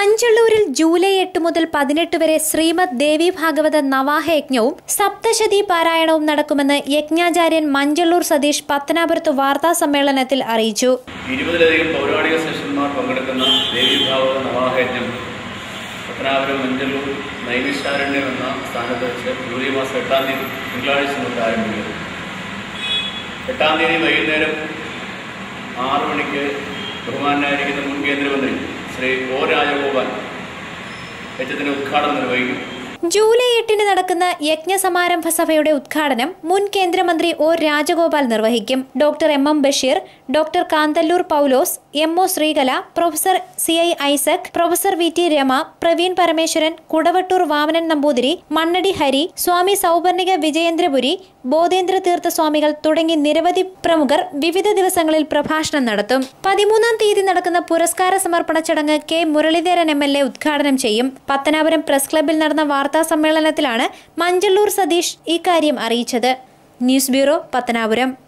മഞ്ചള്ളൂരിൽ July എട്ട് മുതൽ പതിനെട്ട് വരെ ശ്രീമദ് ദേവി ഭാഗവത നവാഹ യജ്ഞവും സപ്തശതി പാരായണവും നടക്കുമെന്ന് യജ്ഞാചാര്യൻ മഞ്ചള്ളൂർ സതീഷ് പത്തനാപുരത്ത് വാർത്താ സമ്മേളനത്തിൽ അറിയിച്ചു ഇരുപതിലധികം പൗരാണിക ശിഷ്യന്മാർ പങ്കെടുക്കുന്ന ദേവീഭാവക നവാഹയജ്ഞം പത്തനാപുരം മഞ്ചല്ലൂർ നൈമിഷാരണ്യം എന്ന സ്ഥാനത്ത് വെച്ച് ജൂലൈ മാസം എട്ടാം തീയതി തിങ്കളാഴ്ച മുതൽ ആരംഭിക്കുന്നു എട്ടാം തീയതി വൈകുന്നേരം ആറു മണിക്ക് ബഹുമാനായിരിക്കുന്ന മുൻ കേന്ദ്രമന്ത്രി ശ്രീ ഒ രാജഗോപാൽ യജ്ഞത്തിൻ്റെ ഉദ്ഘാടനം നിർവഹിക്കും ജൂലൈ എട്ടിന് നടക്കുന്ന യജ്ഞസമാരംഭ സഭയുടെ ഉദ്ഘാടനം മുൻ കേന്ദ്രമന്ത്രി ഒ രാജഗോപാൽ നിർവഹിക്കും doctor M M Basheer doctor Kanthalloor Paulose M O Sreekala professor C I Isaac professor V T Rama Praveen Parameswaran Kudavattoor Vamanan Namboothiri Mannadi Hari Swami Souparnika Vijayendrapuri Bodhendra Theertha സ്വാമികൾ തുടങ്ങി നിരവധി പ്രമുഖർ വിവിധ ദിവസങ്ങളിൽ പ്രഭാഷണം നടത്തും പതിമൂന്നാം തീയതി നടക്കുന്ന പുരസ്കാര സമർപ്പണ ചടങ്ങ് K Muraleedharan M L A ഉദ്ഘാടനം ചെയ്യും പത്തനാപുരം പ്രസ് ക്ലബിൽ നടന്ന വാർത്താ സമ്മേളനത്തിലാണ് മഞ്ചള്ളൂർ സതീഷ് ഇക്കാര്യം അറിയിച്ചത് ന്യൂസ് ബ്യൂറോ പത്തനാപുരം